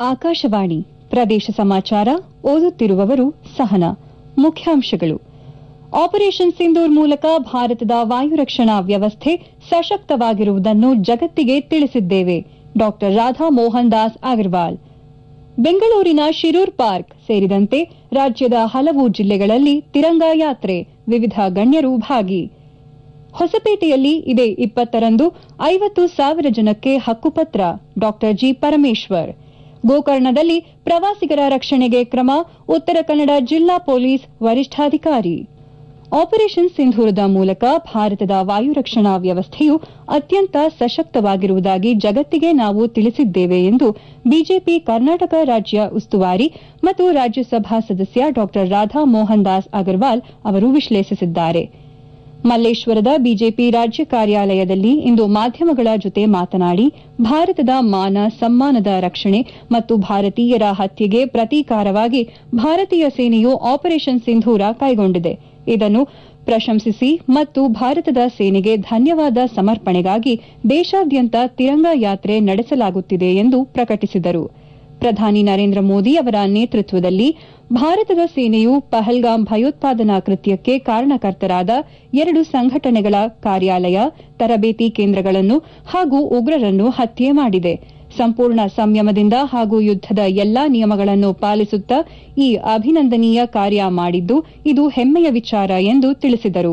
ಆಕಾಶವಾಣಿ ಪ್ರದೇಶ ಸಮಾಚಾರ ಓದುತ್ತಿರುವವರು ಸಹನಾ ಮುಖ್ಯಾಂಶಗಳು ಆಪರೇಷನ್ ಸಿಂಧೂರ್ ಮೂಲಕ ಭಾರತದ ವಾಯುರಕ್ಷಣಾ ವ್ಯವಸ್ಥೆ ಸಶಕ್ತವಾಗಿರುವುದನ್ನು ಜಗತ್ತಿಗೆ ತಿಳಿಸಿದ್ದೇವೆ ಡಾ ರಾಧಾ ಮೋಹನ್ ದಾಸ್ ಅಗರ್ವಾಲ್ ಬೆಂಗಳೂರಿನ ಶಿರೂರ್ ಪಾರ್ಕ್ ಸೇರಿದಂತೆ ರಾಜ್ಯದ ಹಲವು ಜಿಲ್ಲೆಗಳಲ್ಲಿ ತಿರಂಗಾ ಯಾತ್ರೆ ವಿವಿಧ ಗಣ್ಯರು ಭಾಗಿ ಹೊಸಪೇಟೆಯಲ್ಲಿ ಇದೇ ಇಪ್ಪತ್ತರಂದು ಐವತ್ತು ಸಾವಿರ ಜನಕ್ಕೆ ಹಕ್ಕುಪತ್ರ ಡಾ ಜಿ ಪರಮೇಶ್ವರ್ ಗೋಕರ್ಣದಲ್ಲಿ ಪ್ರವಾಸಿಗರ ರಕ್ಷಣೆಗೆ ಕ್ರಮ ಉತ್ತರ ಕನ್ನಡ ಜಿಲ್ಲಾ ಪೊಲೀಸ್ ವರಿಷ್ಠಾಧಿಕಾರಿ ಆಪರೇಷನ್ ಸಿಂಧೂರದ ಮೂಲಕ ಭಾರತದ ವಾಯುರಕ್ಷಣಾ ವ್ಯವಸ್ಥೆಯು ಅತ್ಯಂತ ಸಶಕ್ತವಾಗಿರುವುದಾಗಿ ಜಗತ್ತಿಗೆ ನಾವು ತಿಳಿಸಿದ್ದೇವೆ ಎಂದು ಬಿಜೆಪಿ ಕರ್ನಾಟಕ ರಾಜ್ಯ ಉಸ್ತುವಾರಿ ಮತ್ತು ರಾಜ್ಯಸಭಾ ಸದಸ್ಯ ಡಾ ರಾಧಾ ಮೋಹನ್ ದಾಸ್ ಅಗರ್ವಾಲ್ ಅವರು ವಿಶ್ಲೇಷಿಸಿದ್ದಾರೆ ಮಲ್ಲೇಶ್ವರದ ಬಿಜೆಪಿ ರಾಜ್ಯ ಕಾರ್ಯಾಲಯದಲ್ಲಿ ಇಂದು ಮಾಧ್ಯಮಗಳ ಜೊತೆ ಮಾತನಾಡಿ ಭಾರತದ ಮಾನ ಸಮ್ಮಾನದ ರಕ್ಷಣೆ ಮತ್ತು ಭಾರತೀಯರ ಹತ್ಯೆಗೆ ಪ್ರತೀಕಾರವಾಗಿ ಭಾರತೀಯ ಸೇನೆಯು ಆಪರೇಷನ್ ಸಿಂಧೂರ ಕೈಗೊಂಡಿದೆ ಇದನ್ನು ಪ್ರಶಂಸಿಸಿ ಮತ್ತು ಭಾರತದ ಸೇನೆಗೆ ಧನ್ಯವಾದ ಸಮರ್ಪಣೆಗಾಗಿ ದೇಶಾದ್ಯಂತ ತಿರಂಗ ಯಾತ್ರೆ ನಡೆಸಲಾಗುತ್ತಿದೆ ಎಂದು ಪ್ರಕಟಿಸಿದರು ಪ್ರಧಾನಿ ನರೇಂದ್ರ ಮೋದಿ ಅವರ ನೇತೃತ್ವದಲ್ಲಿ ಭಾರತದ ಸೇನೆಯು ಪಹಲ್ಗಾಮ್ ಭಯೋತ್ಪಾದನಾ ಕೃತ್ಯಕ್ಕೆ ಕಾರಣಕರ್ತರಾದ ಎರಡು ಸಂಘಟನೆಗಳ ಕಾರ್ಯಾಲಯ ತರಬೇತಿ ಕೇಂದ್ರಗಳನ್ನು ಹಾಗೂ ಉಗ್ರರನ್ನು ಹತ್ಯೆ ಮಾಡಿದೆ ಸಂಪೂರ್ಣ ಸಂಯಮದಿಂದ ಹಾಗೂ ಯುದ್ದದ ಎಲ್ಲಾ ನಿಯಮಗಳನ್ನು ಪಾಲಿಸುತ್ತಾ ಈ ಅಭಿನಂದನೀಯ ಕಾರ್ಯ ಮಾಡಿದ್ದು ಇದು ಹೆಮ್ಮೆಯ ವಿಚಾರ ಎಂದು ತಿಳಿಸಿದರು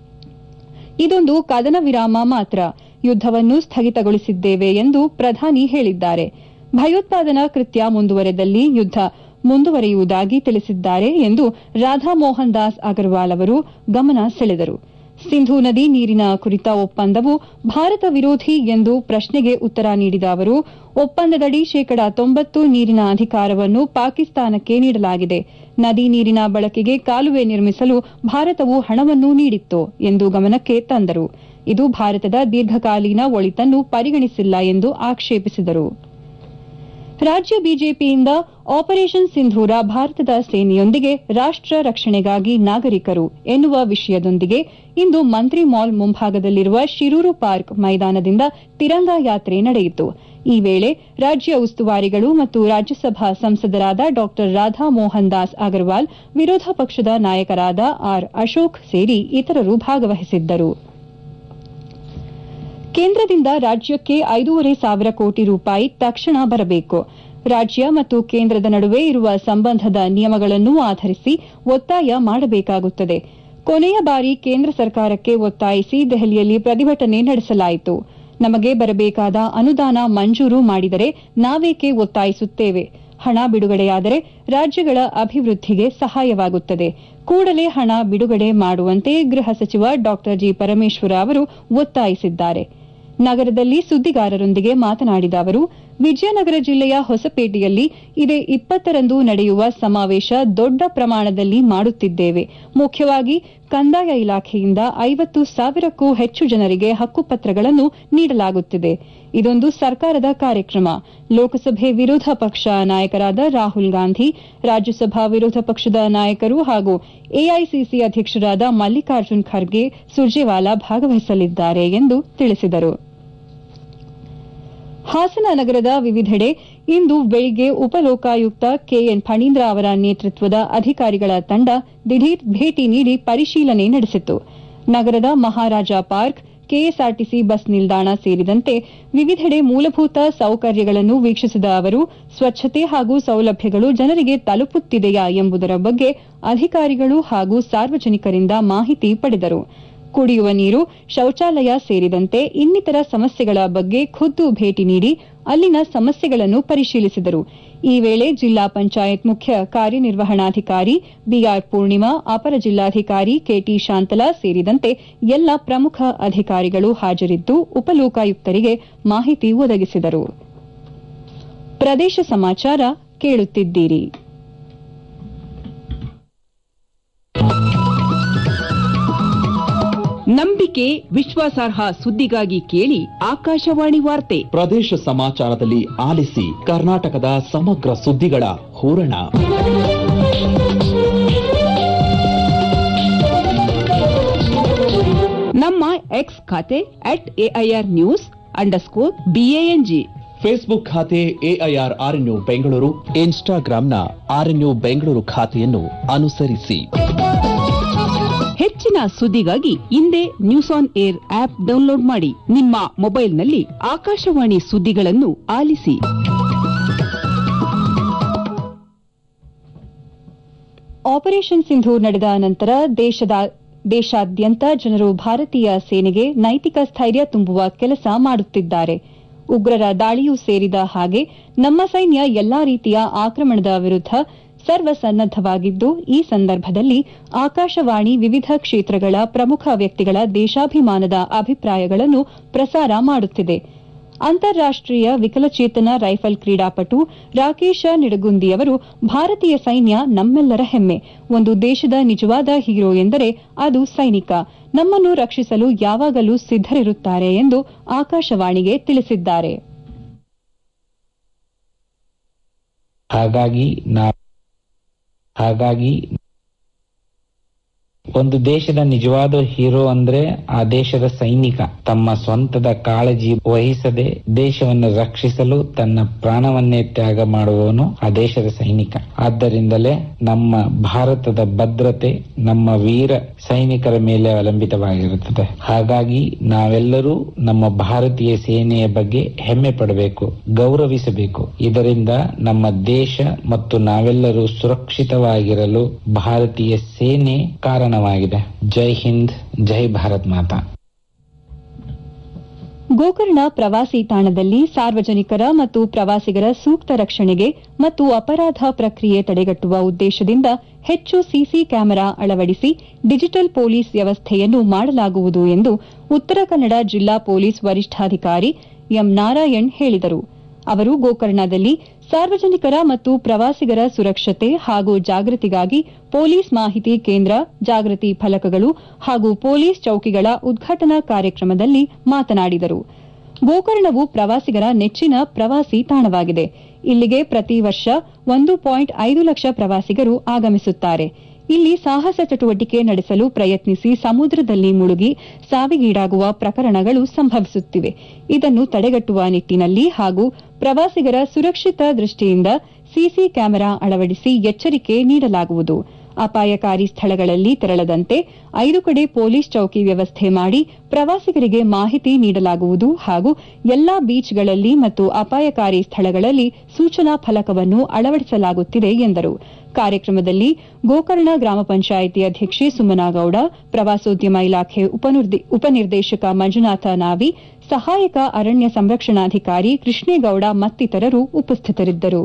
ಇದೊಂದು ಕದನ ವಿರಾಮ ಮಾತ್ರ ಯುದ್ದವನ್ನು ಸ್ಥಗಿತಗೊಳಿಸಿದ್ದೇವೆ ಎಂದು ಪ್ರಧಾನಿ ಹೇಳಿದ್ದಾರೆ ಭಯೋತ್ಪಾದನಾ ಕೃತ್ಯ ಮುಂದುವರೆದಲ್ಲಿ ಯುದ್ದ ಮುಂದುವರಿಯುವುದಾಗಿ ತಿಳಿಸಿದ್ದಾರೆ ಎಂದು ರಾಧಾ ಮೋಹನ್ ದಾಸ್ ಅಗರ್ವಾಲ್ ಅವರು ಗಮನ ಸೆಳೆದರು ಸಿಂಧೂ ನದಿ ನೀರಿನ ಕುರಿತ ಒಪ್ಪಂದವು ಭಾರತ ವಿರೋಧಿ ಎಂದು ಪ್ರಶ್ನೆಗೆ ಉತ್ತರ ನೀಡಿದ ಅವರು ಒಪ್ಪಂದದಡಿ ಶೇಕಡಾ ತೊಂಬತ್ತು ನೀರಿನ ಅಧಿಕಾರವನ್ನು ಪಾಕಿಸ್ತಾನಕ್ಕೆ ನೀಡಲಾಗಿದೆ ನದಿ ನೀರಿನ ಬಳಕೆಗೆ ಕಾಲುವೆ ನಿರ್ಮಿಸಲು ಭಾರತವು ಹಣವನ್ನು ನೀಡಿತ್ತು ಎಂದು ಗಮನಕ್ಕೆ ತಂದರು ಇದು ಭಾರತದ ದೀರ್ಘಕಾಲೀನ ಒಳಿತನ್ನು ಪರಿಗಣಿಸಿಲ್ಲ ಎಂದು ಆಕ್ಷೇಪಿಸಿದರು ರಾಜ್ಯ ಬಿಜೆಪಿಯಿಂದ ಆಪರೇಷನ್ ಸಿಂಧೂರ ಭಾರತದ ಸೇನೆಯೊಂದಿಗೆ ರಾಷ್ಟ ರಕ್ಷಣೆಗಾಗಿ ನಾಗರಿಕರು ಎನ್ನುವ ವಿಷಯದೊಂದಿಗೆ ಇಂದು ಮಂತ್ರಿ ಮಾಲ್ ಮುಂಭಾಗದಲ್ಲಿರುವ ಶಿರೂರು ಪಾರ್ಕ್ ಮೈದಾನದಿಂದ ತಿರಂಗಾ ಯಾತ್ರೆ ನಡೆಯಿತು ಈ ವೇಳೆ ರಾಜ್ಯ ಉಸ್ತುವಾರಿಗಳು ಮತ್ತು ರಾಜ್ಯಸಭಾ ಸಂಸದರಾದ ಡಾ ರಾಧಾ ಮೋಹನ್ ದಾಸ್ ಅಗರ್ವಾಲ್ ವಿರೋಧ ಪಕ್ಷದ ನಾಯಕರಾದ ಆರ್ ಅಶೋಕ್ ಸೇರಿ ಇತರರು ಭಾಗವಹಿಸಿದ್ದರು ಕೇಂದ್ರದಿಂದ ರಾಜ್ಯಕ್ಕೆ ಐದೂವರೆ ಸಾವಿರ ಕೋಟಿ ರೂಪಾಯಿ ತಕ್ಷಣ ಬರಬೇಕು ರಾಜ್ಯ ಮತ್ತು ಕೇಂದ್ರದ ನಡುವೆ ಇರುವ ಸಂಬಂಧದ ನಿಯಮಗಳನ್ನು ಆಧರಿಸಿ ಒತ್ತಾಯ ಮಾಡಬೇಕಾಗುತ್ತದೆ ಕೊನೆಯ ಬಾರಿ ಕೇಂದ್ರ ಸರ್ಕಾರಕ್ಕೆ ಒತ್ತಾಯಿಸಿ ದೆಹಲಿಯಲ್ಲಿ ಪ್ರತಿಭಟನೆ ನಡೆಸಲಾಯಿತು ನಮಗೆ ಬರಬೇಕಾದ ಅನುದಾನ ಮಂಜೂರು ಮಾಡಿದರೆ ನಾವೇಕೆ ಒತ್ತಾಯಿಸುತ್ತೇವೆ ಹಣ ಬಿಡುಗಡೆಯಾದರೆ ರಾಜ್ಯಗಳ ಅಭಿವೃದ್ಧಿಗೆ ಸಹಾಯವಾಗುತ್ತದೆ ಕೂಡಲೇ ಹಣ ಬಿಡುಗಡೆ ಮಾಡುವಂತೆ ಗೃಹ ಸಚಿವ ಡಾ ಜಿ ಪರಮೇಶ್ವರ ಅವರು ಒತ್ತಾಯಿಸಿದ್ದಾರೆ ನಗರದಲ್ಲಿ ಸುದ್ದಿಗಾರರೊಂದಿಗೆ ಮಾತನಾಡಿದ ಅವರು ವಿಜಯನಗರ ಜಿಲ್ಲೆಯ ಹೊಸಪೇಟೆಯಲ್ಲಿ ಇದೇ ಇಪ್ಪತ್ತರಂದು ನಡೆಯುವ ಸಮಾವೇಶ ದೊಡ್ಡ ಪ್ರಮಾಣದಲ್ಲಿ ಮಾಡುತ್ತಿದ್ದೇವೆ ಮುಖ್ಯವಾಗಿ ಕಂದಾಯ ಇಲಾಖೆಯಿಂದ ಐವತ್ತು ಸಾವಿರಕ್ಕೂ ಹೆಚ್ಚು ಜನರಿಗೆ ಹಕ್ಕುಪತ್ರಗಳನ್ನು ನೀಡಲಾಗುತ್ತಿದೆ ಇದೊಂದು ಸರ್ಕಾರದ ಕಾರ್ಯಕ್ರಮ ಲೋಕಸಭೆ ವಿರೋಧ ಪಕ್ಷ ನಾಯಕರಾದ ರಾಹುಲ್ ಗಾಂಧಿ ರಾಜ್ಯಸಭಾ ವಿರೋಧ ಪಕ್ಷದ ನಾಯಕರು ಹಾಗೂ ಎಐಸಿಸಿ ಅಧ್ಯಕ್ಷರಾದ ಮಲ್ಲಿಕಾರ್ಜುನ್ ಖರ್ಗೆ ಸುರ್ಜೇವಾಲಾ ಭಾಗವಹಿಸಲಿದ್ದಾರೆ ಎಂದು ತಿಳಿಸಿದರು ಹಾಸನ ನಗರದ ವಿವಿಧೆಡೆ ಇಂದು ಬೆಳಿಗ್ಗೆ ಉಪಲೋಕಾಯುಕ್ತ ಕೆಎನ್ ಫಣೀಂದ್ರ ಅವರ ನೇತೃತ್ವದ ಅಧಿಕಾರಿಗಳ ತಂಡ ದಿಢೀರ್ ಭೇಟಿ ನೀಡಿ ಪರಿಶೀಲನೆ ನಡೆಸಿತು ನಗರದ ಮಹಾರಾಜ ಪಾರ್ಕ್ ಕೆಎಸ್ಆರ್ಟಿಸಿ ಬಸ್ ನಿಲ್ದಾಣ ಸೇರಿದಂತೆ ವಿವಿಧೆಡೆ ಮೂಲಭೂತ ಸೌಕರ್ಯಗಳನ್ನು ವೀಕ್ಷಿಸಿದ ಅವರು ಸ್ವಚ್ಛತೆ ಹಾಗೂ ಸೌಲಭ್ಯಗಳು ಜನರಿಗೆ ತಲುಪುತ್ತಿದೆಯಾ ಎಂಬುದರ ಬಗ್ಗೆ ಅಧಿಕಾರಿಗಳು ಹಾಗೂ ಸಾರ್ವಜನಿಕರಿಂದ ಮಾಹಿತಿ ಪಡೆದರು ಕುಡಿಯುವ ನೀರು ಶೌಚಾಲಯ ಸೇರಿದಂತೆ ಇನ್ನಿತರ ಸಮಸ್ಯೆಗಳ ಬಗ್ಗೆ ಖುದ್ದು ಭೇಟಿ ನೀಡಿ ಅಲ್ಲಿನ ಸಮಸ್ಯೆಗಳನ್ನು ಪರಿಶೀಲಿಸಿದರು ಈ ವೇಳೆ ಜಿಲ್ಲಾ ಪಂಚಾಯತ್ ಮುಖ್ಯ ಕಾರ್ಯನಿರ್ವಹಣಾಧಿಕಾರಿ ಬಿಆರ್ ಪೂರ್ಣಿಮಾ ಅಪರ ಜಿಲ್ಲಾಧಿಕಾರಿ ಕೆಟಿ ಶಾಂತಲಾ ಸೇರಿದಂತೆ ಎಲ್ಲ ಪ್ರಮುಖ ಅಧಿಕಾರಿಗಳು ಹಾಜರಿದ್ದು ಉಪಲೋಕಾಯುಕ್ತರಿಗೆ ಮಾಹಿತಿ ಒದಗಿಸಿದರು ಪ್ರದೇಶ ಸಮಾಚಾರ ಕೇಳುತ್ತಿದ್ದೀರಿ ನಂಬಿಕೆ ವಿಶ್ವಾಸಾರ್ಹ ಸುದ್ದಿಗಾಗಿ ಕೇಳಿ ಆಕಾಶವಾಣಿ ವಾರ್ತೆ ಪ್ರದೇಶ ಸಮಾಚಾರದಲ್ಲಿ ಆಲಿಸಿ ಕರ್ನಾಟಕದ ಸಮಗ್ರ ಸುದ್ದಿಗಳ ಹೂರಣ ನಮ್ಮ ಎಕ್ಸ್ ಖಾತೆ at AIR news underscore BANG Facebook ಖಾತೆ ಎಐಆರ್ ಆರ್ಎನ್ಯು ಬೆಂಗಳೂರು ಇನ್ಸ್ಟಾಗ್ರಾಂನ ಆರ್ಎನ್ಯು ಬೆಂಗಳೂರು ಖಾತೆಯನ್ನು ಅನುಸರಿಸಿ ಹೆಚ್ಚಿನ ಸುದ್ದಿಗಾಗಿ ಹಿಂದೆ news on air app download ಮಾಡಿ ನಿಮ್ಮ ಮೊಬೈಲ್ನಲ್ಲಿ ಆಕಾಶವಾಣಿ ಸುದ್ದಿಗಳನ್ನು ಆಲಿಸಿ ಆಪರೇಷನ್ ಸಿಂಧೂರ್ ನಡೆದ ನಂತರ ದೇಶದ ದೇಶಾದ್ಯಂತ ಜನರು ಭಾರತೀಯ ಸೇನೆಗೆ ನೈತಿಕ ಸ್ಥೈರ್ಯ ತುಂಬುವ ಕೆಲಸ ಮಾಡುತ್ತಿದ್ದಾರೆ ಉಗ್ರರ ದಾಳಿಯೂ ಸೇರಿದ ಹಾಗೆ ನಮ್ಮ ಸೈನ್ಯ ಎಲ್ಲಾ ರೀತಿಯ ಆಕ್ರಮಣದ ವಿರುದ್ಧ ಸರ್ವಸನ್ನದ್ದವಾಗಿದ್ದು ಈ ಸಂದರ್ಭದಲ್ಲಿ ಆಕಾಶವಾಣಿ ವಿವಿಧ ಕ್ಷೇತ್ರಗಳ ಪ್ರಮುಖ ವ್ಯಕ್ತಿಗಳ ದೇಶಾಭಿಮಾನದ ಅಭಿಪ್ರಾಯಗಳನ್ನು ಪ್ರಸಾರ ಮಾಡುತ್ತಿದೆ ಅಂತಾರಾಷ್ಟೀಯ ವಿಕಲಚೇತನ ರೈಫಲ್ ಕ್ರೀಡಾಪಟು ರಾಕೇಶ ನಿಡಗುಂದಿಯವರು ಭಾರತೀಯ ಸೈನ್ಯ ನಮ್ಮೆಲ್ಲರ ಹೆಮ್ಮೆ ಒಂದು ದೇಶದ ನಿಜವಾದ ಹೀರೋ ಎಂದರೆ ಅದು ಸೈನಿಕ ನಮ್ಮನ್ನು ರಕ್ಷಿಸಲು ಯಾವಾಗಲೂ ಸಿದ್ದರಿರುತ್ತಾರೆ ಎಂದು ಆಕಾಶವಾಣಿಗೆ ತಿಳಿಸಿದ್ದಾರೆ ಹಾಗಾಗಿ ನಾ ಹಾಗಾಗಿ ಒಂದು ದೇಶದ ನಿಜವಾದ ಹೀರೋ ಅಂದ್ರೆ ಆ ದೇಶದ ಸೈನಿಕ ತಮ್ಮ ಸ್ವಂತದ ಕಾಳಜಿ ವಹಿಸದೆ ದೇಶವನ್ನು ರಕ್ಷಿಸಲು ತನ್ನ ಪ್ರಾಣವನ್ನೇ ತ್ಯಾಗ ಮಾಡುವವನು ಆ ದೇಶದ ಸೈನಿಕ ಆದ್ದರಿಂದಲೇ ನಮ್ಮ ಭಾರತದ ಭದ್ರತೆ ನಮ್ಮ ವೀರ ಸೈನಿಕರ ಮೇಲೆ ಅವಲಂಬಿತವಾಗಿರುತ್ತದೆ ಹಾಗಾಗಿ ನಾವೆಲ್ಲರೂ ನಮ್ಮ ಭಾರತೀಯ ಸೇನೆಯ ಬಗ್ಗೆ ಹೆಮ್ಮೆ ಪಡಬೇಕು ಗೌರವಿಸಬೇಕು ಇದರಿಂದ ನಮ್ಮ ದೇಶ ಮತ್ತು ನಾವೆಲ್ಲರೂ ಸುರಕ್ಷಿತವಾಗಿರಲು ಭಾರತೀಯ ಸೇನೆ ಕಾರಣವಾಗಿದೆ ಜೈ ಹಿಂದ್ ಜೈ ಭಾರತ್ ಮಾತಾ ಗೋಕರ್ಣ ಪ್ರವಾಸಿ ತಾಣದಲ್ಲಿ ಸಾರ್ವಜನಿಕರ ಮತ್ತು ಪ್ರವಾಸಿಗರ ಸೂಕ್ತ ರಕ್ಷಣೆಗೆ ಮತ್ತು ಅಪರಾಧ ಪ್ರಕ್ರಿಯೆ ತಡೆಗಟ್ಟುವ ಉದ್ದೇಶದಿಂದ ಹೆಚ್ಚು ಸಿಸಿ ಕ್ಯಾಮೆರಾ ಅಳವಡಿಸಿ ಡಿಜಿಟಲ್ ಪೊಲೀಸ್ ವ್ಯವಸ್ಥೆಯನ್ನು ಮಾಡಲಾಗುವುದು ಎಂದು ಉತ್ತರ ಕನ್ನಡ ಜಿಲ್ಲಾ ಪೊಲೀಸ್ ವರಿಷ್ಠಾಧಿಕಾರಿ ಎಂ ನಾರಾಯಣ್ ಹೇಳಿದರು ಅವರು ಗೋಕರ್ಣದಲ್ಲಿ ಸಾರ್ವಜನಿಕರ ಮತ್ತು ಪ್ರವಾಸಿಗರ ಸುರಕ್ಷತೆ ಹಾಗೂ ಜಾಗೃತಿಗಾಗಿ ಪೊಲೀಸ್ ಮಾಹಿತಿ ಕೇಂದ್ರ ಜಾಗೃತಿ ಫಲಕಗಳು ಹಾಗೂ ಪೊಲೀಸ್ ಚೌಕಿಗಳ ಉದ್ಘಾಟನಾ ಕಾರ್ಯಕ್ರಮದಲ್ಲಿ ಮಾತನಾಡಿದರು ಗೋಕರ್ಣವು ಪ್ರವಾಸಿಗರ ನೆಚ್ಚಿನ ಪ್ರವಾಸಿ ತಾಣವಾಗಿದೆ ಇಲ್ಲಿಗೆ ಪ್ರತಿ ವರ್ಷ ಒಂದು ಪಾಯಿಂಟ್ ಐದು ಲಕ್ಷ ಪ್ರವಾಸಿಗರು ಆಗಮಿಸುತ್ತಾರೆ ಇಲ್ಲಿ ಸಾಹಸ ಚಟುವಟಿಕೆ ನಡೆಸಲು ಪ್ರಯತ್ನಿಸಿ ಸಮುದ್ರದಲ್ಲಿ ಮುಳುಗಿ ಸಾವಿಗೀಡಾಗುವ ಪ್ರಕರಣಗಳು ಸಂಭವಿಸುತ್ತಿವೆ ಇದನ್ನು ತಡೆಗಟ್ಟುವ ನಿಟ್ಟಿನಲ್ಲಿ ಹಾಗೂ ಪ್ರವಾಸಿಗರ ಸುರಕ್ಷಿತ ದೃಷ್ಟಿಯಿಂದ ಸಿಸಿ ಕ್ಯಾಮೆರಾ ಅಳವಡಿಸಿ ಎಚ್ಚರಿಕೆ ನೀಡಲಾಗುವುದು ಅಪಾಯಕಾರಿ ಸ್ಥಳಗಳಲ್ಲಿ ತೆರಳದಂತೆ ಐದು ಕಡೆ ಪೊಲೀಸ್ ಚೌಕಿ ವ್ಯವಸ್ಥೆ ಮಾಡಿ ಪ್ರವಾಸಿಗರಿಗೆ ಮಾಹಿತಿ ನೀಡಲಾಗುವುದು ಹಾಗೂ ಎಲ್ಲಾ ಬೀಚ್ಗಳಲ್ಲಿ ಮತ್ತು ಅಪಾಯಕಾರಿ ಸ್ಥಳಗಳಲ್ಲಿ ಸೂಚನಾ ಫಲಕವನ್ನು ಅಳವಡಿಸಲಾಗುತ್ತಿದೆ ಎಂದರು ಕಾರ್ಯಕ್ರಮದಲ್ಲಿ ಗೋಕರ್ಣ ಗ್ರಾಮ ಪಂಚಾಯಿತಿ ಅಧ್ಯಕ್ಷೆ ಸುಮನಾಗೌಡ ಪ್ರವಾಸೋದ್ಯಮ ಇಲಾಖೆ ಉಪನಿರ್ದೇಶಕ ಮಂಜುನಾಥ ನಾವಿ ಸಹಾಯಕ ಅರಣ್ಯ ಸಂರಕ್ಷಣಾಧಿಕಾರಿ ಕೃಷ್ಣೇಗೌಡ ಮತ್ತಿತರರು ಉಪಸ್ಥಿತರಿದ್ದರು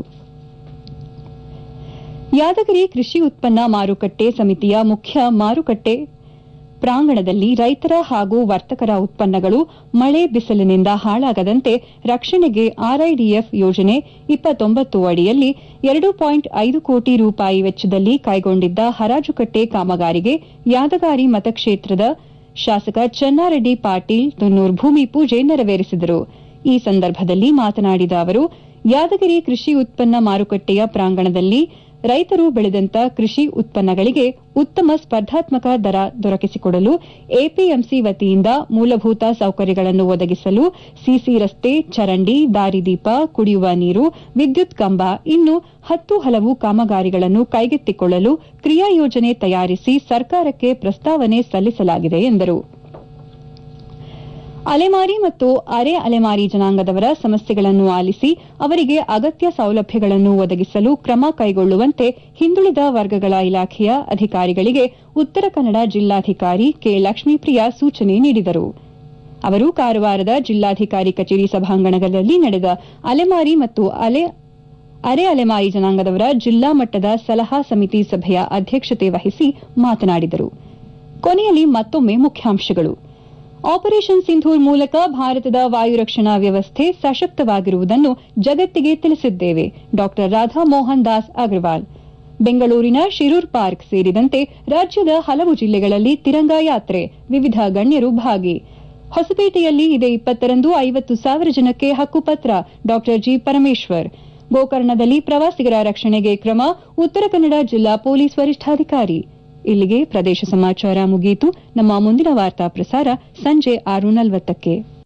ಯಾದಗಿರಿ ಕೃಷಿ ಉತ್ಪನ್ನ ಮಾರುಕಟ್ಟೆ ಸಮಿತಿಯ ಮುಖ್ಯ ಮಾರುಕಟ್ಟೆ ಪ್ರಾಂಗಣದಲ್ಲಿ ರೈತರ ಹಾಗೂ ವರ್ತಕರ ಉತ್ಪನ್ನಗಳು ಮಳೆ ಬಿಸಿಲಿನಿಂದ ಹಾಳಾಗದಂತೆ ರಕ್ಷಣೆಗೆ ಆರ್ಐಡಿಎಫ್ ಯೋಜನೆ ಇಪ್ಪತ್ತೊಂಬತ್ತು ಅಡಿಯಲ್ಲಿ ಎರಡು ಪಾಯಿಂಟ್ ಐದು ಕೋಟಿ ರೂಪಾಯಿ ವೆಚ್ಚದಲ್ಲಿ ಕೈಗೊಂಡಿದ್ದ ಹರಾಜುಕಟ್ಟೆ ಕಾಮಗಾರಿಗೆ ಯಾದಗಾರಿ ಮತಕ್ಷೇತ್ರದ ಶಾಸಕ ಚೆನ್ನಾರೆಡ್ಡಿ ಪಾಟೀಲ್ ತುನ್ನೂರ್ ಭೂಮಿ ಪೂಜೆ ನೆರವೇರಿಸಿದರು ಈ ಸಂದರ್ಭದಲ್ಲಿ ಮಾತನಾಡಿದ ಅವರು ಯಾದಗಿರಿ ಕೃಷಿ ಉತ್ಪನ್ನ ಮಾರುಕಟ್ಟೆಯ ಪ್ರಾಂಗಣದಲ್ಲಿ ರೈತರು ಬೆಳೆದಂತ ಕೃಷಿ ಉತ್ಪನ್ನಗಳಿಗೆ ಉತ್ತಮ ಸ್ಪರ್ಧಾತ್ಮಕ ದರ ದೊರಕಿಸಿಕೊಡಲು ಎಪಿಎಂಸಿ ವತಿಯಿಂದ ಮೂಲಭೂತ ಸೌಕರ್ಯಗಳನ್ನು ಒದಗಿಸಲು ಸಿಸಿ ರಸ್ತೆ ಚರಂಡಿ ದಾರಿದೀಪ ಕುಡಿಯುವ ನೀರು ವಿದ್ಯುತ್ ಕಂಬ ಇನ್ನು ಹತ್ತು ಹಲವು ಕಾಮಗಾರಿಗಳನ್ನು ಕೈಗೆತ್ತಿಕೊಳ್ಳಲು ಕ್ರಿಯಾಯೋಜನೆ ತಯಾರಿಸಿ ಸರ್ಕಾರಕ್ಕೆ ಪ್ರಸ್ತಾವನೆ ಸಲ್ಲಿಸಲಾಗಿದೆ ಎಂದರು ಅಲೆಮಾರಿ ಮತ್ತು ಅರೆ ಅಲೆಮಾರಿ ಜನಾಂಗದವರ ಸಮಸ್ಯೆಗಳನ್ನು ಆಲಿಸಿ ಅವರಿಗೆ ಅಗತ್ಯ ಸೌಲಭ್ಯಗಳನ್ನು ಒದಗಿಸಲು ಕ್ರಮ ಕೈಗೊಳ್ಳುವಂತೆ ಹಿಂದುಳಿದ ವರ್ಗಗಳ ಇಲಾಖೆಯ ಅಧಿಕಾರಿಗಳಿಗೆ ಉತ್ತರ ಕನ್ನಡ ಜಿಲ್ಲಾಧಿಕಾರಿ ಕೆ ಲಕ್ಷ್ಮೀಪ್ರಿಯಾ ಸೂಚನೆ ನೀಡಿದರು ಅವರು ಕಾರವಾರದ ಜಿಲ್ಲಾಧಿಕಾರಿ ಕಚೇರಿ ಸಭಾಂಗಣದಲ್ಲಿ ನಡೆದ ಅಲೆಮಾರಿ ಮತ್ತು ಅಲೆ ಅರೆ ಅಲೆಮಾರಿ ಜನಾಂಗದವರ ಜಿಲ್ಲಾ ಮಟ್ಟದ ಸಲಹಾ ಸಮಿತಿ ಸಭೆಯ ಅಧ್ಯಕ್ಷತೆ ವಹಿಸಿ ಮಾತನಾಡಿದರು ಕೊನೆಯಲ್ಲಿ ಮತ್ತೊಮ್ಮೆ ಮುಖ್ಯಾಂಶಗಳು ಆಪರೇಷನ್ ಸಿಂಧೂರ್ ಮೂಲಕ ಭಾರತದ ವಾಯುರಕ್ಷಣಾ ವ್ಯವಸ್ಥೆ ಸಶಕ್ತವಾಗಿರುವುದನ್ನು ಜಗತ್ತಿಗೆ ತಿಳಿಸಿದ್ದೇವೆ ಡಾ ರಾಧಾ ಮೋಹನ್ ದಾಸ್ ಅಗರ್ವಾಲ್ ಬೆಂಗಳೂರಿನ ಶಿರೂರ್ ಪಾರ್ಕ್ ಸೇರಿದಂತೆ ರಾಜ್ಯದ ಹಲವು ಜಿಲ್ಲೆಗಳಲ್ಲಿ ತಿರಂಗ ಯಾತ್ರೆ ವಿವಿಧ ಗಣ್ಯರು ಭಾಗಿ ಹೊಸಪೇಟೆಯಲ್ಲಿ ಇದೇ ಇಪ್ಪತ್ತರಂದು ಐವತ್ತು ಸಾವಿರ ಜನಕ್ಕೆ ಹಕ್ಕುಪತ್ರ ಡಾ ಜಿ ಪರಮೇಶ್ವರ್ ಗೋಕರ್ಣದಲ್ಲಿ ಪ್ರವಾಸಿಗರ ರಕ್ಷಣೆಗೆ ಕ್ರಮ ಉತ್ತರ ಕನ್ನಡ ಜಿಲ್ಲಾ ಪೊಲೀಸ್ ವರಿಷ್ಠಾಧಿಕಾರಿ ಇಲ್ಲಿಗೆ ಪ್ರದೇಶ ಸಮಾಚಾರ ಮುಗಿಯಿತು ನಮ್ಮ ಮುಂದಿನ ವಾರ್ತಾ ಪ್ರಸಾರ ಸಂಜೆ ಆರು ನಲವತ್ತಕ್ಕೆ